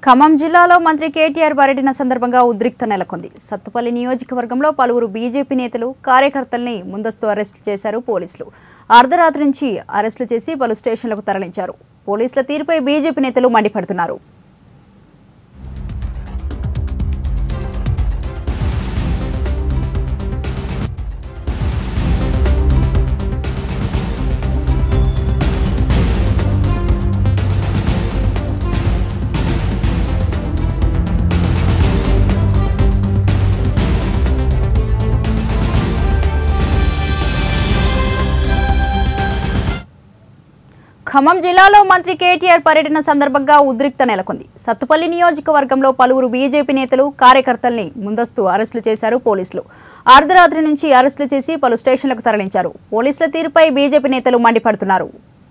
ఖమ్మం జిల్లాలో మంత్రి కేటీఆర్ పర్యటన సందర్భంగా ఉద్రిక్త నెలకొంది సత్తుపల్లి నియోజకవర్గంలో పలువురు బీజేపీ నేతలు కార్యకర్తల్ని ముందస్తు అరెస్టు చేశారు పోలీసులు అర్ధరాత్రి నుంచి అరెస్టులు చేసి పలు స్టేషన్లకు తరలించారు పోలీసుల తీరుపై బీజేపీ నేతలు మండిపడుతున్నారు ఖమ్మం జిల్లాలో మంత్రి కేటీఆర్ పర్యటన సందర్భంగా ఉద్రిక్త నెలకొంది సత్తుపల్లి నియోజకవర్గంలో పలువురు బీజేపీ నేతలు కార్యకర్తల్ని ముందస్తు అరెస్టులు చేశారు పోలీసులు అర్ధరాత్రి నుంచి అరెస్టులు చేసి పలు స్టేషన్లకు తరలించారు పోలీసుల తీరుపై బీజేపీ నేతలు మండిపడుతున్నారు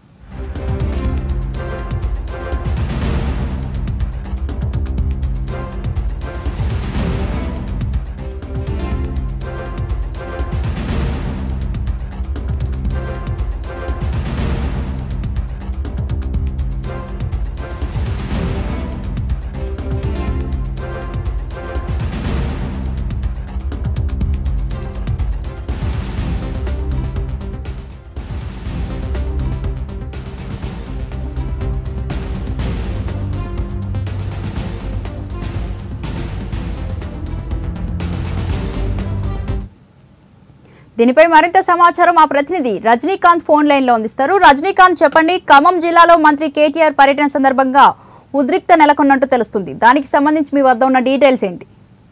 దీనిపై మరింత సమాచారం మా ప్రతినిధి రజనీకాంత్ ఫోన్ లైన్ లో అందిస్తారు రజనీకాంత్ చెప్పండి ఖమ్మం జిల్లాలో మంత్రి కేటీఆర్ పర్యటన సందర్భంగా ఉద్రిక్త నెలకొన్నట్టు తెలుస్తుంది దానికి సంబంధించి మీ వద్ద ఉన్న డీటెయిల్స్ ఏంటి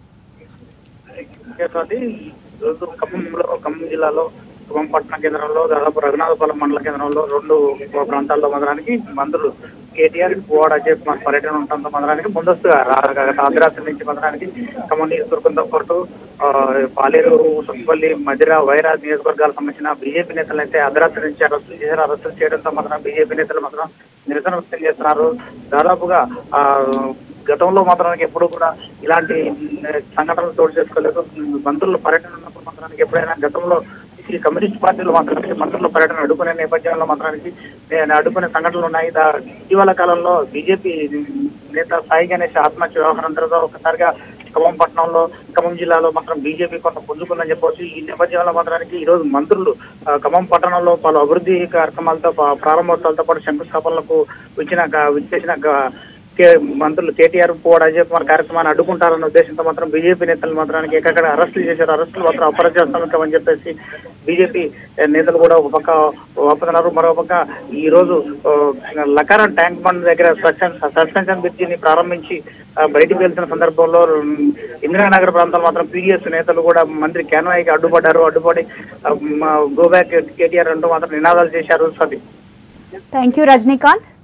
చేస్తుంది ఈరోజు ఖమ్మంలో ఖమ్మం జిల్లాలో ఖమ్మం పట్టణ కేంద్రంలో దాదాపు రఘునాథపాలెం మండల కేంద్రంలో రెండు ప్రాంతాల్లో మందడానికి మంత్రులు కేటీఆర్ పువ్వాడ అజయ్ కుమార్ పర్యటన ఉండటంతో మందడానికి ముందస్తుగా రా- గత అర్ధరాత్రి నుంచి మందడానికి ఖమ్మం నియోజకవర్గంతో పాటు ఆ, పాలేరు సుబ్బల్లి మధిర వైరా నియోజకవర్గాలకు సంబంధించిన బీజేపీ నేతలు అయితే అర్ధరాత్రి నుంచి అరెస్టులు చేశారు అరెస్టులు చేయడంతో మాత్రం బీజేపీ నేతలు మాత్రం నిరసన వ్యక్తం చేస్తున్నారు దాదాపుగా ఆ గతంలో మాత్రానికి ఎప్పుడు కూడా ఇలాంటి ఉమ్, సంఘటనలు చోటు చేసుకోలేదు ఉమ్, మంత్రుల పర్యటన ఉన్నప్పుడు మాత్రానికి ఎప్పుడైనా గతంలో ఈ కమ్యూనిస్ట్ పార్టీలు మాత్రానికి మంత్రుల పర్యటన అడ్డుకునే నేపథ్యంలో మాత్రానికి నేను అడ్డుకునే సంఘటనలు ఉన్నాయి దా- ఇటీవల కాలంలో బీజేపీ నేత సాయి గణేష్ ఆత్మహత్య వ్యవహారం తర్వాత ఒకసారిగా ఖమ్మం పట్టణంలో ఖమ్మం జిల్లాలో మాత్రం బీజేపీ కొంత పుంజుకుందని చెప్పవచ్చు ఈ నేపథ్యంలో మాత్రానికి ఈ రోజు మంత్రులు ఆ, ఖమ్మం పట్టణంలో పలు అభివృద్ధి కార్యక్రమాలతో పా- ప్రారంభోత్సవాలతో పాటు శంకుస్థాపనలకు విచ్చిన గా- విచ్చేసిన గా- కే- మంత్రులు కేటీఆర్ పోవడ అజయ్ కుమార్ కార్యక్రమాన్ని అడ్డుకుంటారన్న ఉద్దేశంతో మాత్రం బీజేపీ నేతలు మాత్రానికి ఎక్కడ అరెస్టులు చేశారు అరెస్టులు మాత్రం అపరాజ్యాత్మకం అని చెప్పేసి బీజేపీ నేతలు కూడా ఒక పక్క వాపుతున్నారు మరో పక్క ఈ రోజు ఆ, లకారం ట్యాంక్ బండ్ దగ్గర సస్పెన్- సస్పెన్షన్ బ్రిడ్జిని ప్రారంభించి ఆ, బయటికి వెళ్తున్న సందర్భంలో ఉమ్, ఇందిరానగర్ ప్రాంతంలో మాత్రం పీడీఎస్ నేతలు కూడా మంత్రి క్యాన్వాయికి అడ్డుపడ్డారు అడ్డుపడి గో బ్యాక్ కేటీఆర్ అంటూ మాత్రం నినాదాలు చేశారు సది థ్యాంక్ యూ రజనీకాంత్